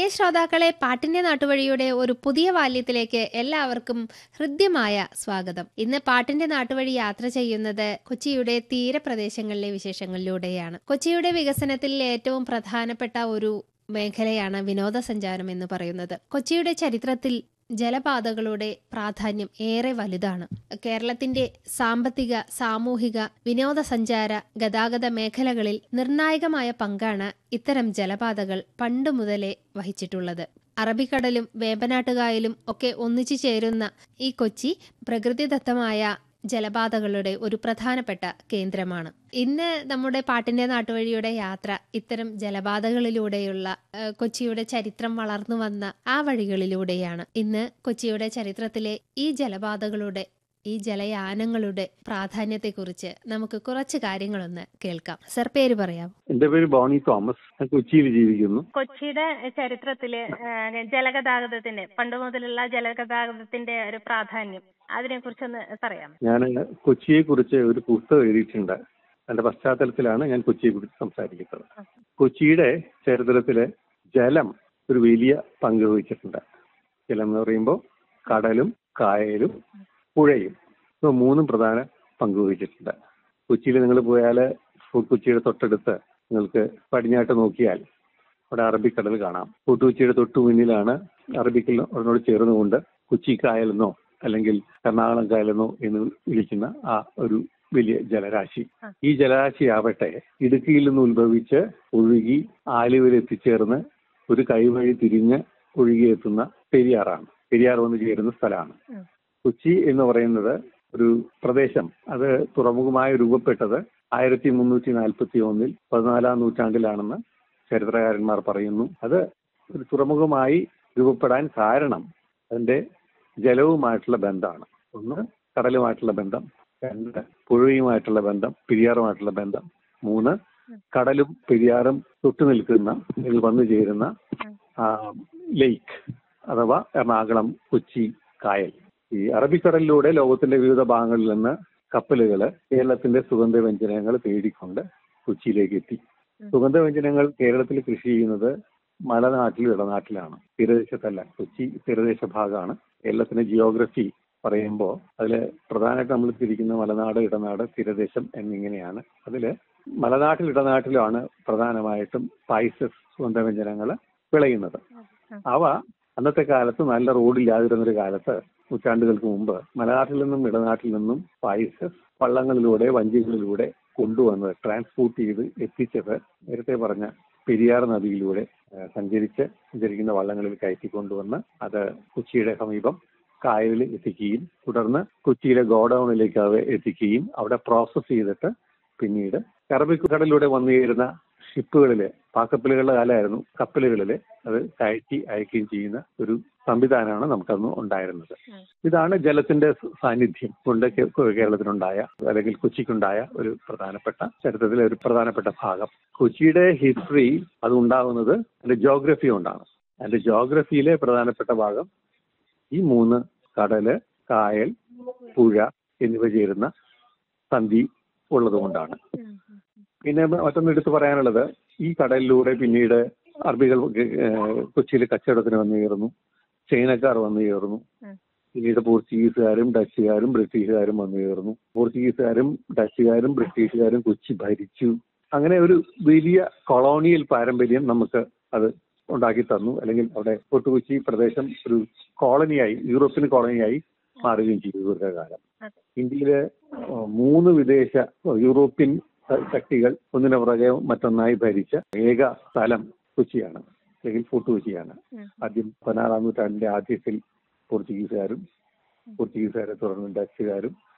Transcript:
ശ്രോതാക്കളെ പാട്ടിന്റെ നാട്ടുവഴിയുടെ ഒരു പുതിയ ബാല്യത്തിലേക്ക് എല്ലാവർക്കും ഹൃദ്യമായ സ്വാഗതം ഇന്ന് പാട്ടിന്റെ നാട്ടുവഴി യാത്ര ചെയ്യുന്നത് കൊച്ചിയുടെ തീരപ്രദേശങ്ങളിലെ വിശേഷങ്ങളിലൂടെയാണ് കൊച്ചിയുടെ വികസനത്തിൽ ഏറ്റവും പ്രധാനപ്പെട്ട ഒരു മേഖലയാണ് വിനോദസഞ്ചാരം എന്ന് പറയുന്നത് കൊച്ചിയുടെ ചരിത്രത്തിൽ ജലപാതകളുടെ പ്രാധാന്യം ഏറെ വലുതാണ് കേരളത്തിന്റെ സാമ്പത്തിക സാമൂഹിക വിനോദസഞ്ചാര ഗതാഗത മേഖലകളിൽ നിർണായകമായ പങ്കാണ് ഇത്തരം ജലപാതകൾ പണ്ടു മുതലേ വഹിച്ചിട്ടുള്ളത് അറബിക്കടലും വേമ്പനാട്ടുകായലും ഒക്കെ ഒന്നിച്ചു ചേരുന്ന ഈ കൊച്ചി പ്രകൃതിദത്തമായ ജലപാതകളുടെ ഒരു പ്രധാനപ്പെട്ട കേന്ദ്രമാണ് ഇന്ന് നമ്മുടെ പാട്ടിന്റെ നാട്ടുവഴിയുടെ യാത്ര ഇത്തരം ജലപാതകളിലൂടെയുള്ള ഏഹ്, കൊച്ചിയുടെ ചരിത്രം വളർന്നു വന്ന ആ വഴികളിലൂടെയാണ് ഇന്ന് കൊച്ചിയുടെ ചരിത്രത്തിലെ ഈ ജലപാതകളുടെ ഈ ജലയാനങ്ങളുടെ പ്രാധാന്യത്തെക്കുറിച്ച് നമുക്ക് കുറച്ച് കാര്യങ്ങളൊന്ന് കേൾക്കാം സർ പേര് പറയാം എന്റെ പേര് ബോണി തോമസ് ഞാൻ കൊച്ചിയിൽ ജീവിക്കുന്നു കൊച്ചിയുടെ ചരിത്രത്തില് ഏഹ്, ജലഗതാഗതത്തിന്റെ പണ്ട് മുതലുള്ള ജലഗതാഗതത്തിന്റെ ഒരു പ്രാധാന്യം അതിനെ കുറിച്ചൊന്ന് പറയാം ഞാൻ കൊച്ചിയെ കുറിച്ച് ഒരു പുസ്തകം എഴുതിയിട്ടുണ്ട് അതിന്റെ പശ്ചാത്തലത്തിലാണ് ഞാൻ കൊച്ചിയെ കുറിച്ച് സംസാരിക്കുന്നത് കൊച്ചിയുടെ ചരിത്രത്തില് ജലം ഒരു വലിയ പങ്ക് വഹിച്ചിട്ടുണ്ട് ജലം എന്ന് പറയുമ്പോൾ കടലും കായലും പുഴയും ഇവ മൂന്നും പ്രധാന പങ്ക് വഹിച്ചിട്ടുണ്ട് കൊച്ചിയിൽ നിങ്ങൾ പോയാൽ കൊച്ചിയുടെ തൊട്ടടുത്ത് നിങ്ങൾക്ക് പടിഞ്ഞാട്ട് നോക്കിയാൽ അവിടെ അറബിക്കടൽ കാണാം കൊച്ചുകൊച്ചിയുടെ തൊട്ടു മുന്നിലാണ് അറബിക്കടലിനോട് ചേർന്നുകൊണ്ട് കൊച്ചി കായലെന്നോ അല്ലെങ്കിൽ എറണാകുളം കായലെന്നോ എന്ന് വിളിക്കുന്ന ആ ഒരു വലിയ ജലരാശി ഈ ജലരാശി ആവട്ടെ ഇടുക്കിയിൽ നിന്ന് ഉത്ഭവിച്ച് ഒഴുകി ആലുവയിൽ എത്തിച്ചേർന്ന് ഒരു കൈവഴി തിരിഞ്ഞ് ഒഴുകിയെത്തുന്ന പെരിയാറാണ് പെരിയാർ വന്ന് ചേരുന്ന സ്ഥലമാണ് ഉം. കൊച്ചി എന്ന് പറയുന്നത് ഒരു പ്രദേശം അത് തുറമുഖമായി രൂപപ്പെട്ടത് ആയിരത്തി മുന്നൂറ്റി നാൽപ്പത്തി ഒന്നിൽ പതിനാലാം നൂറ്റാണ്ടിലാണെന്ന് ചരിത്രകാരന്മാർ പറയുന്നു അത് ഒരു തുറമുഖമായി രൂപപ്പെടാൻ കാരണം അതിന്റെ ജലവുമായിട്ടുള്ള ബന്ധമാണ് ഒന്ന് കടലുമായിട്ടുള്ള ബന്ധം രണ്ട് പുഴയുമായിട്ടുള്ള ബന്ധം പെരിയാറുമായിട്ടുള്ള ബന്ധം മൂന്ന് കടലും പെരിയാറും തൊട്ടു നിൽക്കുന്ന ഇതിൽ വന്നു ചേരുന്ന ലേക്ക് അഥവാ എറണാകുളം കൊച്ചി കായൽ ഈ അറബിക്കടലിലൂടെ ലോകത്തിന്റെ വിവിധ ഭാഗങ്ങളിൽ നിന്ന് കപ്പലുകൾ കേരളത്തിന്റെ സുഗന്ധവ്യഞ്ജനങ്ങൾ തേടിക്കൊണ്ട് കൊച്ചിയിലേക്ക് എത്തി സുഗന്ധവ്യഞ്ജനങ്ങൾ കേരളത്തിൽ കൃഷി ചെയ്യുന്നത് മലനാട്ടിലും ഇടനാട്ടിലാണ് തീരദേശത്തല്ല കൊച്ചി തീരദേശ ഭാഗമാണ് കേരളത്തിന്റെ ജിയോഗ്രഫി പറയുമ്പോൾ അതിൽ പ്രധാനമായിട്ട് നമ്മൾ തിരിക്കുന്ന മലനാട് ഇടനാട് തീരദേശം എന്നിങ്ങനെയാണ് അതിൽ മലനാട്ടിൽ ഇടനാട്ടിലുമാണ് പ്രധാനമായിട്ടും സ്പൈസസ് സുഗന്ധവ്യഞ്ജനങ്ങൾ വിളയുന്നത് അവ അന്നത്തെ കാലത്ത് നല്ല റോഡില്ലാതിരുന്നൊരു കാലത്ത് നൂറ്റാണ്ടുകൾക്ക് മുമ്പ് മലനാട്ടിൽ നിന്നും ഇടനാട്ടിൽ നിന്നും സ്പൈസസ് വള്ളങ്ങളിലൂടെ വഞ്ചികളിലൂടെ കൊണ്ടുവന്ന് ട്രാൻസ്പോർട്ട് ചെയ്ത് എത്തിച്ചത് നേരത്തെ പറഞ്ഞ പെരിയാർ നദിയിലൂടെ ഏഹ്, സഞ്ചരിച്ച് സഞ്ചരിക്കുന്ന വള്ളങ്ങളിൽ കയറ്റിക്കൊണ്ടുവന്ന് അത് കൊച്ചിയുടെ സമീപം കായലിൽ എത്തിക്കുകയും തുടർന്ന് കൊച്ചിയിലെ ഗോഡൌണിലേക്ക് അവ എത്തിക്കുകയും അവിടെ പ്രോസസ്സ് ചെയ്തിട്ട് പിന്നീട് അറബിക്കടലിലൂടെ വന്നു ചേരുന്ന ഷിപ്പുകളില് പാക്കപ്പലുകളുടെ കാലമായിരുന്നു കപ്പലുകളിൽ അത് കയറ്റി അയക്കുകയും ചെയ്യുന്ന ഒരു സംവിധാനമാണ് നമുക്കന്ന് ഉണ്ടായിരുന്നത് ഇതാണ് ജലത്തിന്റെ സാന്നിധ്യം കൊണ്ട് കേ- കേരളത്തിനുണ്ടായ അല്ലെങ്കിൽ കൊച്ചിക്കുണ്ടായ ഒരു പ്രധാനപ്പെട്ട ചരിത്രത്തിലെ ഒരു പ്രധാനപ്പെട്ട ഭാഗം കൊച്ചിയുടെ ഹിസ്റ്ററി അത് ഉണ്ടാകുന്നത് അതിന്റെ ജോഗ്രഫി കൊണ്ടാണ് അതിന്റെ ജോഗ്രഫിയിലെ പ്രധാനപ്പെട്ട ഭാഗം ഈ മൂന്ന് കടല് കായൽ പുഴ എന്നിവ ചേരുന്ന സന്ധി ഉള്ളതുകൊണ്ടാണ് പിന്നെ മറ്റൊന്ന് എടുത്തു പറയാനുള്ളത് ഈ കടലിലൂടെ പിന്നീട് അറബികൾ ഏഹ്, കൊച്ചിയിൽ കച്ചവടത്തിന് വന്നു കയറുന്നു ചൈനക്കാർ വന്നു കയറുന്നു ഉം. പിന്നീട് പോർച്ചുഗീസുകാരും ഡച്ചുകാരും ബ്രിട്ടീഷുകാരും വന്നു കയറുന്നു പോർച്ചുഗീസുകാരും ഡച്ചുകാരും ബ്രിട്ടീഷുകാരും കൊച്ചി ഭരിച്ചു അങ്ങനെ ഒരു വലിയ കൊളോണിയൽ പാരമ്പര്യം നമുക്ക് അത് ഉണ്ടാക്കി തന്നു അല്ലെങ്കിൽ അവിടെ ഫോർട്ട് കൊച്ചി പ്രദേശം ഒരു കോളനിയായി യൂറോപ്യൻ കോളനിയായി മാറുകയും ചെയ്തു ദീർഘകാലം അതെ. ഇന്ത്യയിലെ ഏഹ്, മൂന്ന് വിദേശ യൂറോപ്യൻ ശക്തികൾ ഒന്നിനു പുറകെ മറ്റൊന്നായി ഭരിച്ച ഏക സ്ഥലം കൊച്ചിയാണ് അല്ലെങ്കിൽ ഫോർട്ട് കൊച്ചിയാണ് ഉം. ആദ്യം പതിനാറാം നൂറ്റാണ്ടിന്റെ ആദ്യത്തിൽ പോർച്ചുഗീസുകാരും പോർച്ചുഗീസുകാരെ തുടർന്ന് ഡച്ചുകാരും